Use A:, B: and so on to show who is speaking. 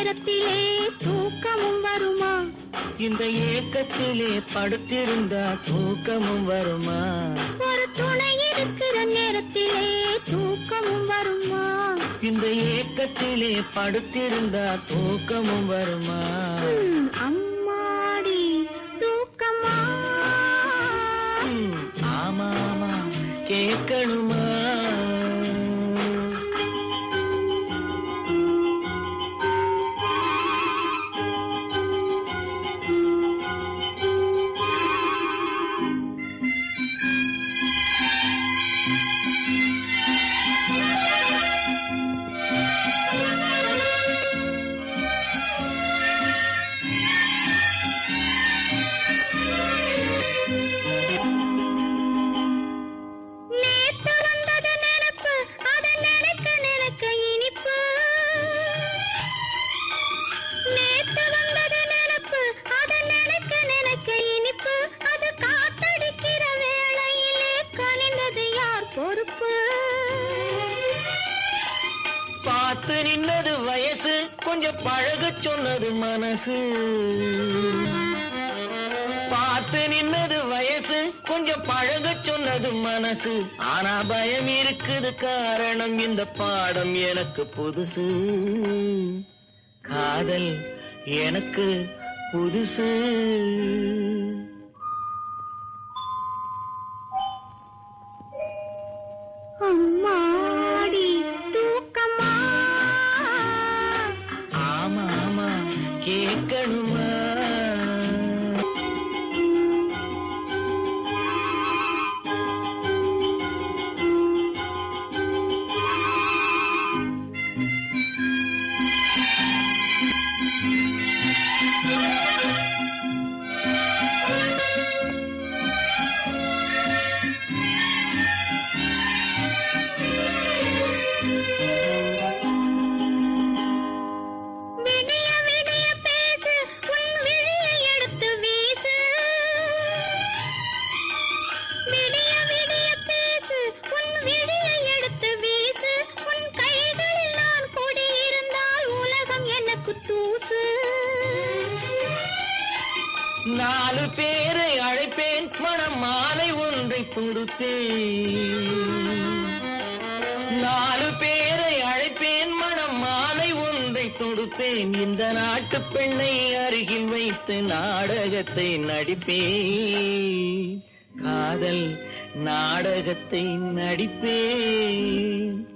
A: நேரத்திலே தூக்கமும் வருமா
B: இந்த ஏக்கத்திலே படுத்திருந்தா தூக்கமும் வருமா
A: ஒரு துணை இருக்கிற நேரத்திலே தூக்கமும் வருமா
B: இந்த ஏக்கத்திலே படுத்திருந்தா தூக்கமும் வருமா
A: ம், அம்மாடி தூக்கமா
B: ம், ஆமா ஆமா கேட்கணுமா
A: நேத்து வந்தது நினைப்பு அத நினைக்க நினைக்க இனிப்பு நேத்து வந்தது நினைப்பு அத நினைக்க நினைக்க இனிப்பு அது காத்தடிக்கிற வேளையிலே கனிந்தது யார் பொறுப்பு
B: பார்த்து நின்னது வயசு கொஞ்சம் பழக சொன்னது மனசு பார்த்து நின்னது வயசு கொஞ்சம் பழக சொன்னது மனசு ஆனா பயம் இருக்குது காரணம் இந்த பாடம் எனக்கு புதுசு காதல் எனக்கு புதுசு
A: அம்மாடி தூக்கமா
B: ஆமா ஆமா கேட்கணுமா
A: விடிய விடிய பேசு உன் விழியை எடுத்து வீசு விடிய விடிய பேசு உன் விழியை எடுத்து வீசு உன் கைகளில் நான் குடியிருந்தால் உலகம் எனக்கு தூசு
B: நாலு பேரை அழைப்பேன் மனம் மாலை ஒன்றை தொடுத்தேன் நாலு பேரை அழைப்பேன் மனம் மாலை ஒன்றை தொடுப்பேன் இந்த நாட்டு பெண்ணை அருகில் வைத்து நாடகத்தை நடிப்பேன் காதல் நாடகத்தை நடிப்பேன்